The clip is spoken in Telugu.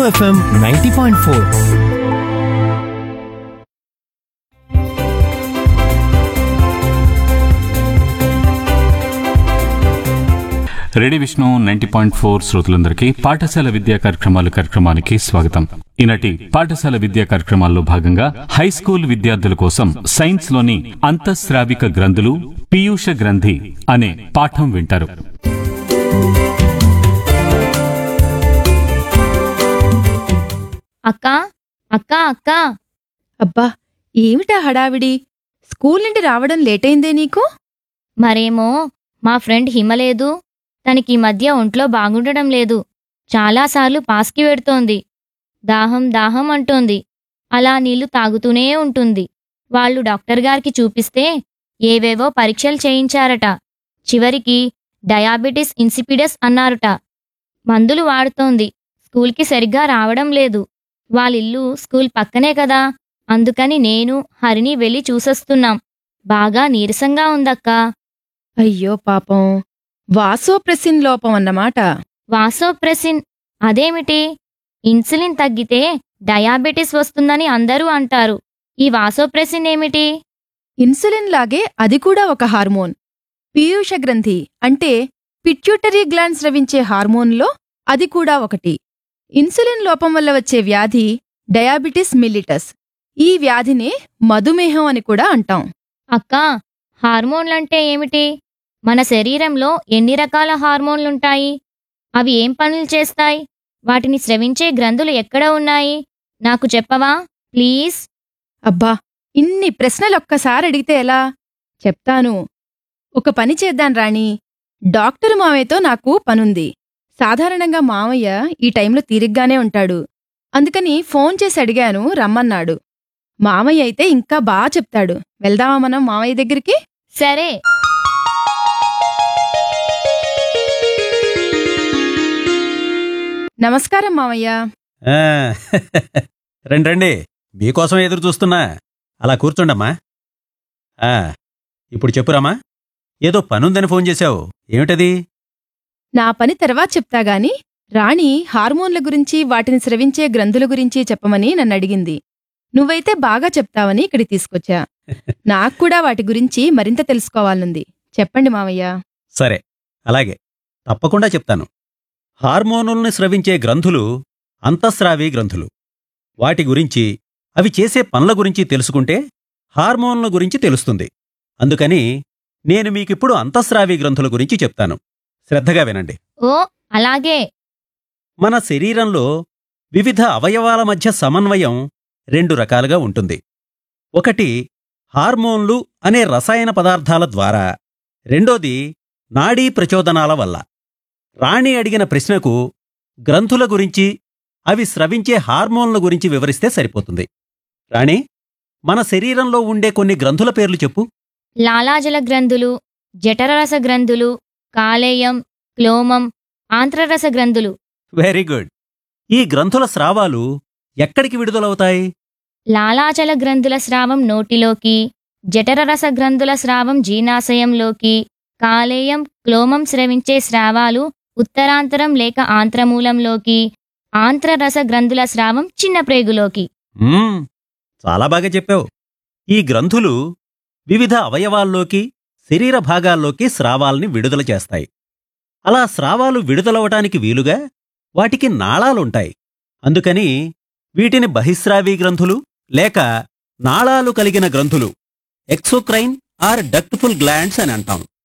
FM ninety point four ready Vishnu ninety point four శ్రోతలందరికీ పాఠశాల విద్యా కార్యక్రమాలు కార్యక్రమానికి స్వాగతం ఈనాటి పాఠశాల విద్యా కార్యక్రమాల్లో భాగంగా హై స్కూల్ విద్యార్థుల కోసం సైన్స్ లోని అంతఃస్రావిక గ్రంథులు పీయూష గ్రంథి అనే పాఠం వింటారు అక్క అక్క అక్క అబ్బా ఏమిటా హడావిడి స్కూల్ నుండి రావడం లేటైందే నీకు మరేమో మా ఫ్రెండ్ హిమలేదు తనకి ఈ మధ్య ఒంట్లో బాగుండడం లేదు చాలాసార్లు పాస్కి వెడుతోంది దాహం దాహం అంటోంది అలా నీళ్లు తాగుతూనే ఉంటుంది వాళ్ళు డాక్టర్ గారికి చూపిస్తే ఏవేవో పరీక్షలు చేయించారట చివరికి డయాబెటిస్ ఇన్సిపిడస్ అన్నారుట మందులు వాడుతోంది స్కూల్కి సరిగ్గా రావడం లేదు వాళ్ళిల్లు స్కూల్ పక్కనే కదా అందుకని నేను హరిని వెళ్ళి చూసొస్తున్నాం బాగా నీరసంగా ఉందక్కా అయ్యో పాపం వాసోప్రెసిన్ లోపం అన్నమాట వాసోప్రెసిన్ అదేమిటి ఇన్సులిన్ తగ్గితే డయాబెటిస్ వస్తుందని అందరూ అంటారు ఈ వాసోప్రెసిన్ ఏమిటి ఇన్సులిన్ లాగే అది కూడా ఒక హార్మోన్ పీయూష గ్రంథి అంటే పిట్యూటరీ గ్లాండ్ స్రవించే హార్మోన్లో అది కూడా ఒకటి ఇన్సులిన్ లోపం వల్ల వచ్చే వ్యాధి డయాబెటిస్ మిల్లిటస్ ఈ వ్యాధినే మధుమేహం అని కూడా అంటాం అక్కా హార్మోన్లంటే ఏమిటి మన శరీరంలో ఎన్ని రకాల హార్మోన్లుంటాయి అవి ఏం పనులు చేస్తాయి వాటిని స్రవించే గ్రంథులు ఎక్కడ ఉన్నాయి నాకు చెప్పవా ప్లీజ్ అబ్బా ఇన్ని ప్రశ్నలొక్కసారి అడిగితే ఎలా చెప్తాను ఒక పని చేద్దాం రాణి డాక్టరు మావయ్యతో నాకు పనుంది సాధారణంగా మావయ్య ఈ టైంలో తీరిగ్గానే ఉంటాడు అందుకని ఫోన్ చేసి అడిగాను రమ్మన్నాడు మావయ్య అయితే ఇంకా బాగా చెప్తాడు వెళ్దామా మనం మావయ్య దగ్గరికి సరే నమస్కారం మావయ్య ఆ, రండి రండి మీకోసం ఎదురు చూస్తున్నా అలా కూర్చోండమ్మా ఆ, ఇప్పుడు చెప్పురామా ఏదో పనుందని ఫోన్ చేశావు ఏమిటది నా పని తర్వాత చెప్తాగాని రాణి హార్మోన్ల గురించి వాటిని స్రవించే గ్రంథుల గురించి చెప్పమని నన్ను అడిగింది నువ్వైతే బాగా చెప్తావని ఇక్కడికి తీసుకొచ్చా నాకు కూడా వాటి గురించి మరింత తెలుసుకోవాలనుంది చెప్పండి మావయ్య సరే అలాగే తప్పకుండా చెప్తాను హార్మోనుల్ని స్రవించే గ్రంథులు అంతఃస్రావి గ్రంథులు వాటి గురించి అవి చేసే పనుల గురించి తెలుసుకుంటే హార్మోన్ల గురించి తెలుస్తుంది అందుకని నేను మీకిప్పుడు అంతఃస్రావి గ్రంథుల గురించి చెప్తాను శ్రద్ధగా వినండి ఓ అలాగే మన శరీరంలో వివిధ అవయవాల మధ్య సమన్వయం రెండు రకాలుగా ఉంటుంది ఒకటి హార్మోన్లు అనే రసాయన పదార్థాల ద్వారా రెండోది నాడీ ప్రచోదనాల వల్ల రాణి అడిగిన ప్రశ్నకు గ్రంథుల గురించి అవి స్రవించే హార్మోన్ల గురించి వివరిస్తే సరిపోతుంది రాణి మన శరీరంలో ఉండే కొన్ని గ్రంథుల పేర్లు చెప్పు లాలాజల గ్రంథులు జఠరరస గ్రంథులు కాలేయం క్లోమం ఆంత్రరస గ్రంథులు వెరీ గుడ్ ఈ గ్రంథుల స్రావాలు ఎక్కడికి విడుదలవుతాయి లాలాచల గ్రంథుల స్రావం నోటిలోకి జఠరరస గ్రంథుల స్రావం జీర్ణాశయంలోకి కాలేయం క్లోమం స్రవించే స్రావాలు ఉత్తరాంతరం లేక ఆంత్రమూలంలోకి ఆంత్రరస గ్రంథుల స్రావం చిన్న ప్రేగులోకి మ్మ్, చాలా బాగా చెప్పావు ఈ గ్రంథులు వివిధ అవయవాల్లోకి శరీర భాగాల్లోకి స్రావాల్ని విడుదల చేస్తాయి అలా స్రావాలు విడుదలవటానికి వీలుగా వాటికి నాళాలుంటాయి అందుకని వీటిని బహిస్రావీ గ్రంథులు లేక నాళాలు కలిగిన గ్రంథులు ఎక్సోక్రైన్ ఆర్ డక్ట్ఫుల్ గ్లాండ్స్ అని అంటాం